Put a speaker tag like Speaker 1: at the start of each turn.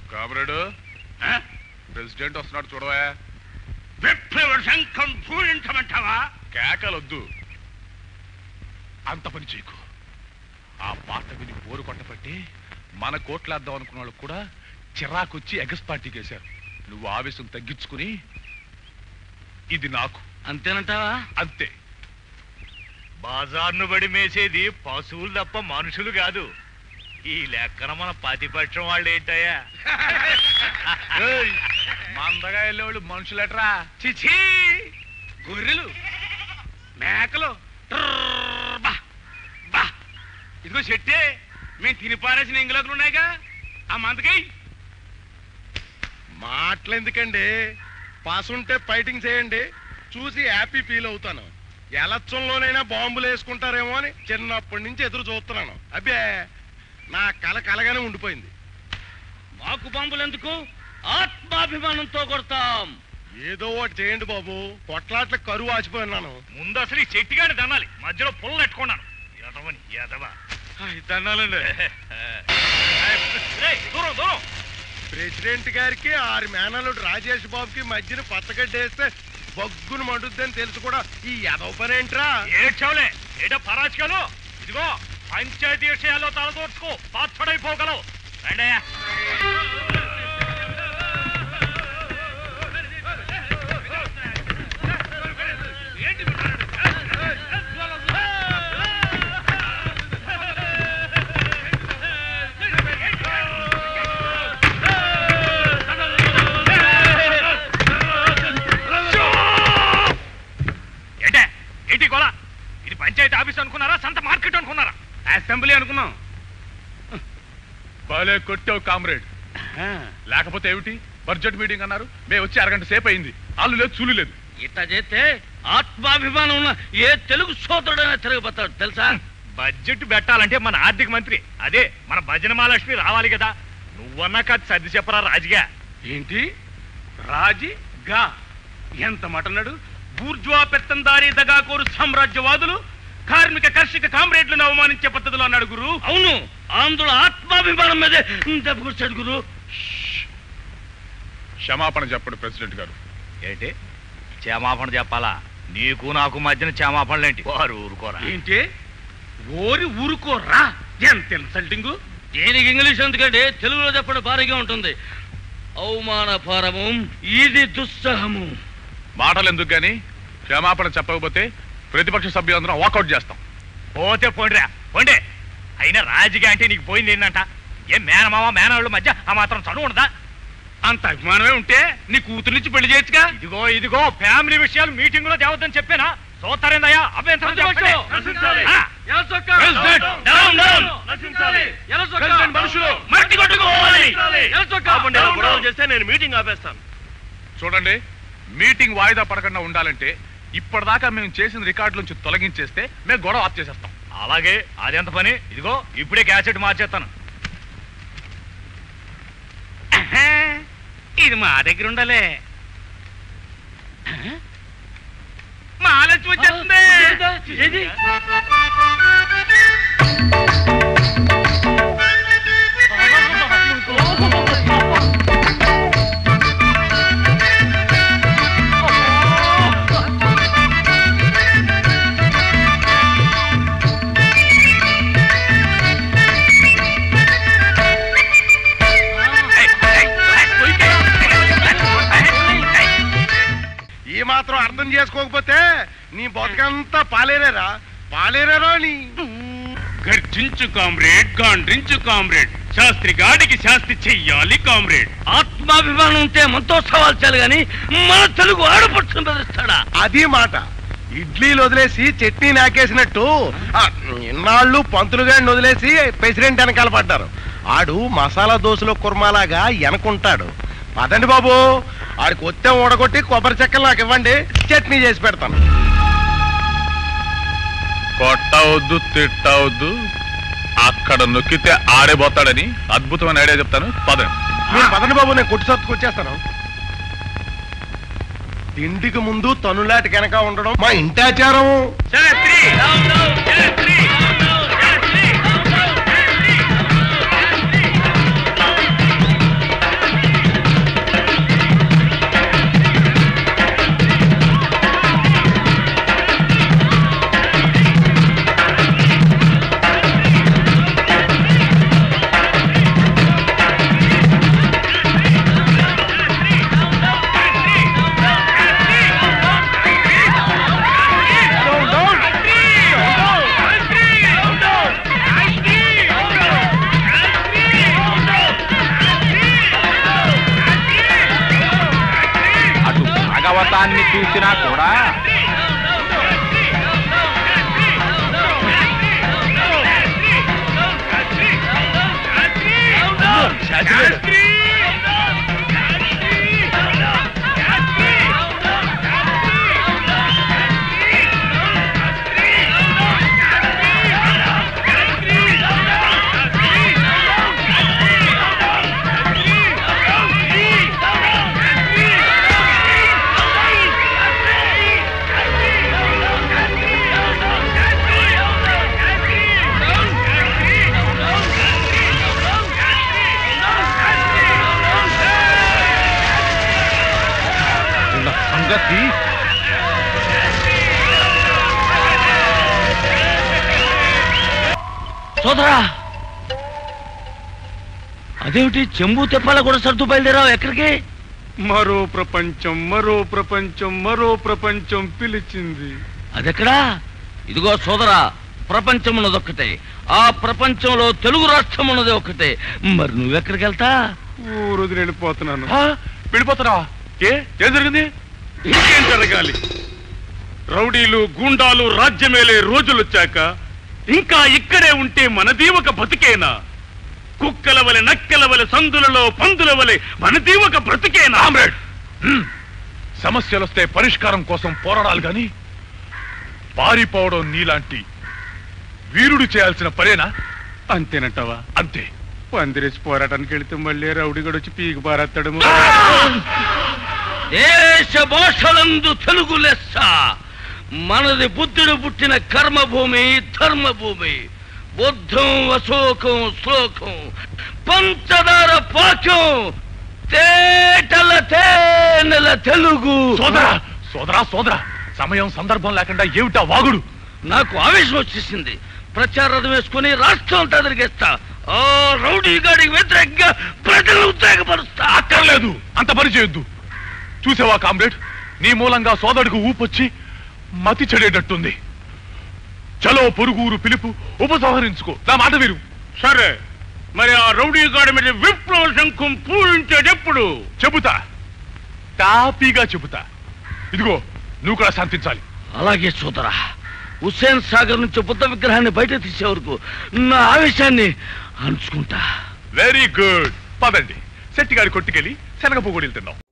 Speaker 1: Comrade
Speaker 2: ఆ?
Speaker 1: President వస్తున్నాడు చూడవా
Speaker 2: విప్లవ శంఖం పూరించమంటావా
Speaker 1: కేకలొద్దు అంత పని చేయకు ఆ పాట విని బోరు కొట్టబట్టి మన కోట్లేద్దాం అనుకున్న వాళ్ళకు కూడా చిరాకొచ్చి ఎగస్ పార్టీకి వేశారు నువ్వు ఆవేశం తగ్గించుకుని ఇది నాకు
Speaker 2: అంతేనంటావా
Speaker 1: అంతే
Speaker 3: బాజార్ను బడి మేసేది పశువులు తప్ప మనుషులు కాదు ఈ లెక్కన మన ప్రతిపక్షం వాళ్ళు ఏంటయ్యా
Speaker 1: ఏయ్, మందగా వెళ్ళేవాళ్ళు మనుషులెట్రా
Speaker 2: చిచి గొర్రెలు మేకలు ట్రర్ బా, బా. ఇదిగో చెట్టే మేము తిని పారేసిన ఇంగులోకులు ఉన్నాయిగా ఆ మందకై
Speaker 4: మాటలెందుకండి పాస్ ఉంటే ఫైటింగ్ చేయండి చూసి హ్యాపీ ఫీల్ అవుతాను ఎలక్షన్లోనైనా బాంబులు వేసుకుంటారేమో అని చిన్నప్పటి నుంచి ఎదురు చూస్తున్నాను అబ్బే నా కల కలగానే ఉండిపోయింది
Speaker 2: మాకు బాంబులు ఎందుకు ఆత్మాభిమానంతో కొడతాం
Speaker 4: ఏదో ఒకటి చేయండి బాబు కొట్లాట్ల కరువు ఆచిపోయినాను
Speaker 3: ముందు అసలు ఈ చెట్టుగాని దన్నాలి మధ్యలో పుల్ల పెట్టుకున్నాను ఎదవని ఎదవా
Speaker 2: దండాలండి
Speaker 3: రేయ్, దూరం దూరం
Speaker 4: ప్రెసిడెంట్ గారికి ఆరు మేనలుడు రాజేష్ బాబుకి మధ్యన పచ్చగడ్డి వేస్తే బగ్గును మండుద్దని తెలుసు కూడా ఈ ఎదవ పని ఏంట్రా
Speaker 3: ఏడ్చావులే ఏటో పరాచికలు ఇదిగో పంచాయతీ విషయాల్లో తలదోర్చుకో పాత్సడైపోగలవు రండయ్యా ఏంటే ఏంటి గోళ ఇది పంచాయతీ ఆఫీస్ అనుకున్నారా సంత మార్కెట్ అనుకున్నారా
Speaker 2: అసెంబ్లీ అనుకున్నాం
Speaker 1: భలే కొట్టావు కామ్రేడ్ లేకపోతే ఏమిటి బడ్జెట్ మీటింగ్ అన్నారు మేము వచ్చి అరగంట సేపు అయింది ఆళ్ళు లేదు చూలు లేదు
Speaker 2: ఇట్లా చేస్తే ఆత్మాభిమానం ఉన్న ఏ తెలుగు సోదరుడైనా తిరగబోతాడు తెలుసా
Speaker 3: బడ్జెట్ పెట్టాలంటే మన ఆర్థిక మంత్రి అదే మన భజన మహాలక్ష్మి రావాలి కదా నువ్వన్నా కాదు సర్ది చెప్పరా రాజుగా
Speaker 2: ఏంటి రాజీ గా ఎంత మటన్నాడు బూర్జువా పెత్తందారీ దగాకోరు సామ్రాజ్యవాదులు కార్మిక కర్షక కామ్రేడ్లను అవమానించే పద్ధతిలో అన్నాడు గురు అవును ఆంధ్రుల ఆత్మాభిమానం మీదే దెబ్బకొచ్చాడు గురు
Speaker 1: క్షమాపణ చెప్పండి ప్రెసిడెంట్ గారు
Speaker 3: ఏంటి క్షమాపణ చెప్పాలా నీకు నాకు మధ్యన క్షమాపణలేంటి వారు ఊరుకోరా
Speaker 2: ఏంటి ఓరి ఊరుకోర్రా ఎంత ఇన్సల్టింగ్ దేనికి ఇంగ్లీష్ ఎందుకంటే తెలుగులో చెప్పడం భారీగా ఉంటుంది అవమాన భారము ఇది దుస్సహము
Speaker 1: మాటలు ఎందుకు గాని క్షమాపణ చెప్పకపోతే ప్రతిపక్ష సభ్యులందరం వాకౌట్ చేస్తాం
Speaker 3: పోతే పోండిరా పోండి అయినా రాజుగా అంటే నీకు పోయింది ఏంటంట ఏ మేనమామ మేనవాళ్ళ మధ్య ఆ మాత్రం చదువు ఉండదా
Speaker 2: అంత అభిమానమే ఉంటే నీ కూతురు నుంచి పెళ్లి చేయొచ్చుగా
Speaker 3: ఇదిగో ఇదిగో ఫ్యామిలీ విషయాలు మీటింగ్ లో తేవద్దని చెప్పానా చూస్తారేందయ్యా అభ్యంతరం చెప్పండి. ఆ,
Speaker 2: Well said. Down, down. President మనుషులు మట్టి కొట్టుకోవాలి
Speaker 4: చేస్తే నేను మీటింగ్ ఆపేస్తాను
Speaker 1: చూడండి మీటింగ్ వాయిదా పడకుండా ఉండాలంటే ఇప్పటిదాకా మేము చేసిన రికార్డు నుంచి తొలగించేస్తే మేము గొడవ ఆఫ్ చేసేస్తాం
Speaker 3: అలాగే అదెంత పని ఇదిగో ఇప్పుడే క్యాసెట్ మార్చేస్తాను
Speaker 2: ఇది మా దగ్గర ఉండాలే మా ఆలోచన వచ్చేస్తుంది
Speaker 4: ఈ మాత్రం అర్థం చేసుకోకపోతే నీ బతుకంతా పాలేరేరా పాలేరేరా నీ
Speaker 2: గర్జించు కామ్రేడ్ గాండ్రించు కామ్రేడ్ శాస్త్రి గాడికి శాస్త్రి చెయ్యాలి కామ్రేడ్ ఆత్మాభిమానం ఉంటే మంతోత్సవాలు చాలు గాని మన తెలుగు ఆడపడుచుని బెదిరిస్తాడా
Speaker 4: అది మాట ఇడ్లీలు వదిలేసి చట్నీ నాకేసినట్టు ఆ, ఇన్నాళ్ళు పంతులు గారిని వదిలేసి ప్రెసిడెంట్ వెనకాల పడ్డారు ఆడు మసాలా దోశలో కుర్మాలాగా వెనకుంటాడు పదండి బాబు ఆడికి వచ్చే ఊడగొట్టి కొబ్బరి చెక్కలు నాకు ఇవ్వండి చట్నీ చేసి పెడతాను
Speaker 1: కొట్టవద్దు తిట్టవద్దు అక్కడ నొక్కితే ఆడేపోతాడని అద్భుతమైన ఐడియా చెప్తాను పదండి
Speaker 4: మీరు పదండి బాబు నేను కొట్టి సత్తుకు వచ్చేస్తాను తిండికి ముందు తనులాటి కనుక ఉండడం మా ఇంటాచారం
Speaker 2: శాస్త్రి శాస్త్రి శాస్త్రి
Speaker 3: మొత్తాన్ని చూసినా కూడా
Speaker 1: వీళ్ళ సంగతి
Speaker 5: సోదరా అదేమిటి చెంబు తెప్పాల కూడా సర్దు బయలుదేరావు ఎక్కడికి
Speaker 2: మరో ప్రపంచం మరో ప్రపంచం మరో ప్రపంచం పిలిచింది
Speaker 5: అదెక్కడా ఇదిగో సోదరా ప్రపంచం ఉన్నదొక్కటే ఆ ప్రపంచంలో తెలుగు రాష్ట్రం ఉన్నది ఒక్కటే మరి నువ్వెక్కడికి వెళ్తా
Speaker 2: ఊరు వదిలి వెళ్ళిపోతున్నాను
Speaker 1: ఆ, వెళ్ళిపోతున్నావా ఏ ఏం జరిగింది
Speaker 2: ఇంకేం జరగాలి రౌడీలు గూండాలు రాజ్యమేలే రోజులొచ్చాక ఇంకా ఇక్కడే ఉంటే మనది ఒక బతికేనా కుక్కల వలె నక్కల వలె సందులలో పందుల వలె మనది ఒక బ్రతికేనా
Speaker 1: కామ్రేడ్ హ్మ్. సమస్యలు వస్తే పరిష్కారం కోసం పోరాడాలి గాని పారిపోవడం నీలాంటి వీరుడు చేయాల్సిన పనేనా
Speaker 2: అంతేనంటావా
Speaker 1: అంతే
Speaker 2: పందిరేసి పోరాటానికి వెళితే మళ్ళీ రౌడీగడు వచ్చి పీకి పారేస్తాడేమో
Speaker 5: దేశ భాషలందు తెలుగు లెస్స మనది బుద్ధుడు పుట్టిన కర్మభూమి ధర్మభూమి బుద్ధం అశోకం శ్లోకం పంచదార పాకం తేటల తేనెల తెలుగు
Speaker 1: సోదరా సోదరా సోదరా సమయం సందర్భం లేకుండా ఏమిటా వాగుడు
Speaker 5: నాకు ఆవేశం వచ్చేసింది ప్రచార రథం వేసుకుని రాష్ట్రం అంతా తిరిగేస్తా ఆ రౌడీ గాడికి వ్యతిరేకంగా ప్రజలను ఉత్తేజపరుస్తా
Speaker 1: అక్కర్లేదు అంత పని చేయొద్దు చూసావా కామ్రేడ్ నీ మూలంగా సోదరుడికి ఊపొచ్చి మతి చెడేటట్టుంది చలో పొరుగురు పిలుపు ఉపసంహరించుకో నా మాట వీరు
Speaker 2: సరే మరి ఆ రౌడీ గాడి మీద విప్లవ శంఖం పూరించేటెప్పుడు
Speaker 1: చెబుతా టాపీగా చెబుతా ఇదిగో నువ్వు కూడా శాంతించాలి
Speaker 5: అలాగే సోదరా హుస్సేన్ సాగర్ నుంచి బుద్ధ విగ్రహాన్ని బయట తీసే వరకు నా ఆవేశాన్ని అణుచుకుంటా
Speaker 1: వెరీ గుడ్ పదండి శెట్టిగాడి కొట్టుకెళ్ళి శనగ పొగుడిలు తిన్నాం